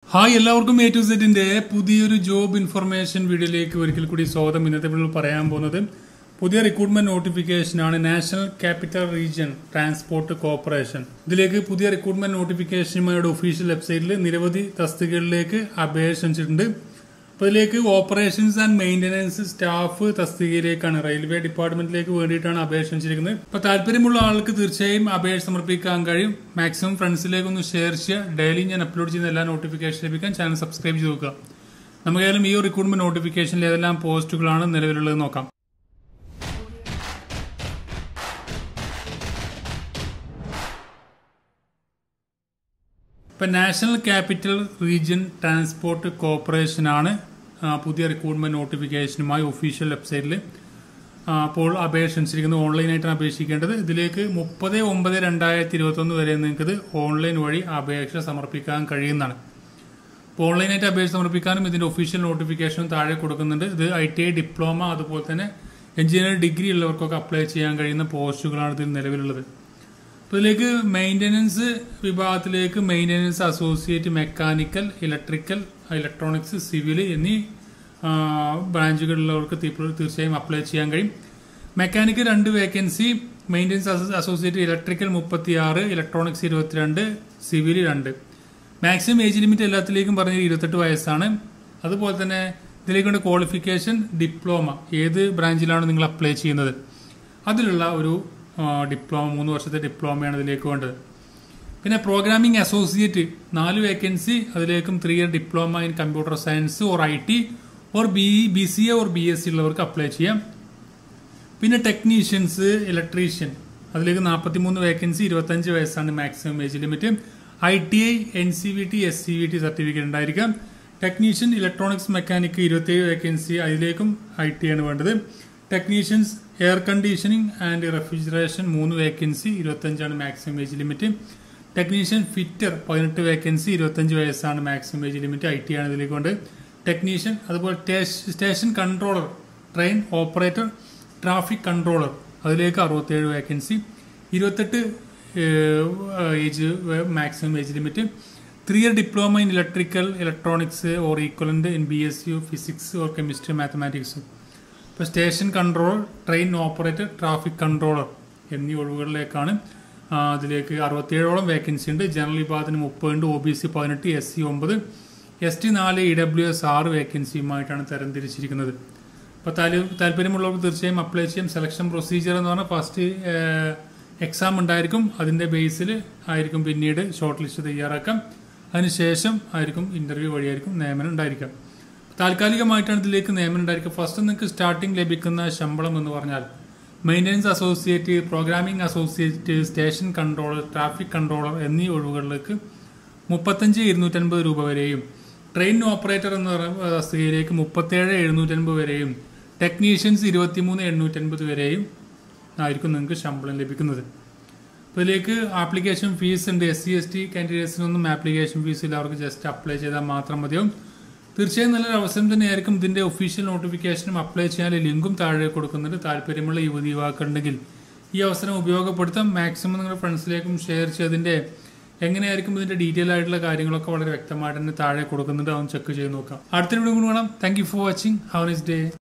hi എല്ലാവർക്കും A to സെറ്റിന്റെ പുതിയൊരു ജോബ് ഇൻഫർമേഷൻ വീഡിയോയിലേക്ക് ഒരിക്കൽ കൂടി സ്വാഗതം ഇന്നത്തെ വീഡിയോയിൽ പറയാൻ പോകുന്നത് പുതിയ റിക്രൂട്ട്മെന്റ് നോട്ടിഫിക്കേഷൻ ആണ് national capital region transport corporation ഇതിലേക്ക് പുതിയ റിക്രൂട്ട്മെന്റ് നോട്ടിഫിക്കേഷനുമായുടെ ഒഫീഷ്യൽ വെബ്സൈറ്റിൽ നിരവധി തസ്തികകളിലേക്ക് അപേക്ഷ ക്ഷണിച്ചിട്ടുണ്ട് അപ്പോൾ ഇതിലേക്ക് ഓപ്പറേഷൻസ് ആൻഡ് മെയിന്റനൻസ് സ്റ്റാഫ് തസ്തികയിലേക്കാണ് റെയിൽവേ ഡിപ്പാർട്ട്മെന്റിലേക്ക് വേണ്ടിയിട്ടാണ് അപേക്ഷ ക്ഷണിച്ചിരിക്കുന്നത് അപ്പോൾ താല്പര്യമുള്ള ആൾക്ക് തീർച്ചയായും അപേക്ഷ സമർപ്പിക്കാൻ കഴിയും മാക്സിമം ഫ്രണ്ട്സിലേക്ക് ഒന്ന് ഷെയർ ചെയ്യുക ഡെയിലി ഞാൻ അപ്ലോഡ് ചെയ്യുന്ന എല്ലാ നോട്ടിഫിക്കേഷൻ ലഭിക്കാൻ ചാനൽ സബ്സ്ക്രൈബ് ചെയ്ത് നോക്കുക നമുക്കായാലും ഈ റിക്രൂട്ട്മെന്റ് നോട്ടിഫിക്കേഷനിൽ ഏതെല്ലാം പോസ്റ്റുകളാണ് നിലവിലുള്ളത് നോക്കാം ഇപ്പം നാഷണൽ ക്യാപിറ്റൽ റീജിയൻ ട്രാൻസ്പോർട്ട് കോർപ്പറേഷനാണ് ആ, പുതിയ റിക്രൂട്ട്മെന്റ് നോട്ടിഫിക്കേഷനുമായി ഒഫീഷ്യൽ വെബ്സൈറ്റിൽ ആ, അപ്പോൾ അപേക്ഷ ക്ഷണിച്ചിരിക്കുന്നത് ഓൺലൈനായിട്ടാണ് അപേക്ഷിക്കേണ്ടത് ഇതിലേക്ക് മുപ്പത് ഒമ്പത് രണ്ടായിരത്തി ഇരുപത്തൊന്ന് വരെ നിങ്ങൾക്ക് ഇത് ഓൺലൈൻ വഴി അപേക്ഷ സമർപ്പിക്കാൻ കഴിയുന്നതാണ് അപ്പോൾ ഓൺലൈനായിട്ട് അപേക്ഷ സമർപ്പിക്കാനും ഇതിന്റെ ഒഫീഷ്യൽ നോട്ടിഫിക്കേഷനും താഴെ കൊടുക്കുന്നുണ്ട് ഇത് ഐ ടി ഐ ഡിപ്ലോമ അതുപോലെ തന്നെ എഞ്ചിനീയറിംഗ് ഡിഗ്രി ഉള്ളവർക്കൊക്കെ അപ്ലൈ ചെയ്യാൻ കഴിയുന്ന പോസ്റ്റുകളാണ് ഇതിൽ നിലവിലുള്ളത് അപ്പോൾ ഇതിലേക്ക് മെയിൻ്റനൻസ് വിഭാഗത്തിലേക്ക് maintenance associate mechanical electrical electronics civil എന്നീ ആ, ബ്രാഞ്ചുകളിലുള്ളവർക്ക് തീ- തീർച്ചയായും അപ്ലൈ ചെയ്യാൻ കഴിയും മെക്കാനിക്കൽ രണ്ട് വേക്കൻസി മെയിൻ്റനൻസ് അസോസിയേറ്റ് ഇലക്ട്രിക്കൽ മുപ്പത്തിയാറ് ഇലക്ട്രോണിക്സ് ഇരുപത്തിരണ്ട് സിവിൽ രണ്ട് മാക്സിമം ഏജ് ലിമിറ്റ് എല്ലാത്തിലേക്കും പറഞ്ഞത് ഇരുപത്തെട്ട് വയസ്സാണ് അതുപോലെ തന്നെ ഇതിലേക്കുള്ള ക്വാളിഫിക്കേഷൻ ഡിപ്ലോമ ഏത് ബ്രാഞ്ചിലാണ് നിങ്ങൾ അപ്ലൈ ചെയ്യുന്നത് അതിലുള്ള ഒരു ആ, ഡിപ്ലോമ മൂന്ന് വർഷത്തെ ഡിപ്ലോമയാണ് ഇതിലേക്ക് വേണ്ടത് പിന്നെ പ്രോഗ്രാമിംഗ് അസോസിയേറ്റ് നാല് വേക്കൻസി അതിലേക്കും three year diploma in computer science or I T or B B C A or B S C ഉള്ളവർക്ക് അപ്ലൈ ചെയ്യാം പിന്നെ ടെക്നീഷ്യൻസ് ഇലക്ട്രീഷ്യൻ അതിലേക്ക് നാൽപ്പത്തിമൂന്ന് വേക്കൻസി ഇരുപത്തഞ്ച് വയസ്സാണ് maximum age limit I T I N C V T S C V T certificate ഉണ്ടായിരിക്കാം technician electronics mechanic ഇരുപത്തേഴ് vacancy അതിലേക്കും ഐ ടി ആണ് വേണ്ടത് technicians air conditioning and refrigeration മൂന്ന് വേക്കൻസി ഇരുപത്തഞ്ചാണ് maximum age limit technician fitter പതിനെട്ട് vacancy ഇരുപത്തഞ്ച് വയസ്സാണ് maximum age limit I T ആണ് ഇതിലേക്ക് കൊണ്ട് ടെക്നീഷ്യൻ അതുപോലെ station- station controller train operator traffic controller അതിലേക്ക് അറുപത്തേഴ് വേക്കൻസി ഇരുപത്തെട്ട് age maximum age limit three year diploma in electrical electronics or equivalent in B S U physics or chemistry mathematics ഇപ്പോൾ station controller train operator traffic controller എന്നീ ഒഴിവുകളിലേക്കാണ് ആ, അതിലേക്ക് അറുപത്തിയേഴോളം vacancy ഉണ്ട് ജനറൽ വിഭാഗത്തിന് മുപ്പതുണ്ട് ഒ ബി സി പതിനെട്ട് എസ് സി ഒമ്പത് എസ് ടി നാല് ഇ ഡബ്ല്യു എസ് ആറ് വേക്കൻസിയുമായിട്ടാണ് തരംതിരിച്ചിരിക്കുന്നത് അപ്പോൾ താല്പര്യമുള്ളവർക്ക് തീർച്ചയായും അപ്ലൈ ചെയ്യാം സെലക്ഷൻ പ്രൊസീജിയർ എന്ന് പറഞ്ഞാൽ ഫസ്റ്റ് എക്സാം ഉണ്ടായിരിക്കും അതിന്റെ ബേസിൽ ആയിരിക്കും പിന്നീട് ഷോർട്ട് ലിസ്റ്റ് തയ്യാറാക്കാം അതിനുശേഷം ആയിരിക്കും ഇന്റർവ്യൂ വഴിയായിരിക്കും നിയമനം ഉണ്ടായിരിക്കാം താൽക്കാലികമായിട്ടാണ് ഇതിലേക്ക് നിയമനം ഉണ്ടായിരിക്കുക ഫസ്റ്റ് നിങ്ങൾക്ക് സ്റ്റാർട്ടിംഗ് ലഭിക്കുന്ന ശമ്പളം എന്ന് പറഞ്ഞാൽ maintenance associate programming associate station controller traffic controller എന്നീ ഒഴിവുകളിലേക്ക് മുപ്പത്തഞ്ച് ഇരുന്നൂറ്റൻപത് രൂപ വരെയും ട്രെയിൻ ഓപ്പറേറ്റർ എന്ന പറയുന്ന തസ്തികയിലേക്ക് മുപ്പത്തേഴ് എഴുന്നൂറ്റൻപത് വരെയും ടെക്നീഷ്യൻസ് ഇരുപത്തിമൂന്ന് എണ്ണൂറ്റൻപത് വരെയും ആയിരിക്കും നിങ്ങൾക്ക് ശമ്പളം ലഭിക്കുന്നത് അപ്പോൾ ഇതിലേക്ക് ആപ്ലിക്കേഷൻ ഫീസ് ഉണ്ട് എസ് സി എസ് ടി കാൻഡിഡേറ്റ്സിനൊന്നും ആപ്ലിക്കേഷൻ ഫീസ് ഇല്ല അവർക്ക് ജസ്റ്റ് അപ്ലൈ ചെയ്താൽ മാത്രം മതിയാവും തീർച്ചയായും നല്ലൊരു അവസരം തന്നെയായിരിക്കും ഇതിന്റെ ഒഫീഷ്യൽ നോട്ടിഫിക്കേഷനും അപ്ലൈ ചെയ്യാൻ ലിങ്കും താഴെ കൊടുക്കുന്നുണ്ട് താല്പര്യമുള്ള യുവതി യുവാക്കളുണ്ടെങ്കിൽ ഈ അവസരം ഉപയോഗപ്പെടുത്താം മാക്സിമം നിങ്ങളുടെ ഫ്രണ്ട്സിലേക്കും ഷെയർ ചെയ്തതിന്റെ എങ്ങനെയായിരിക്കും ഇതിന്റെ ഡീറ്റെയിൽ ആയിട്ടുള്ള കാര്യങ്ങളൊക്കെ വളരെ വ്യക്തമായിട്ട് തന്നെ താഴെ കൊടുക്കുന്നുണ്ട് അതൊന്ന് ചെക്ക് ചെയ്ത് നോക്കാം അടുത്ത വീഡിയോ കൂടി കാണാം thank you for watching have nice day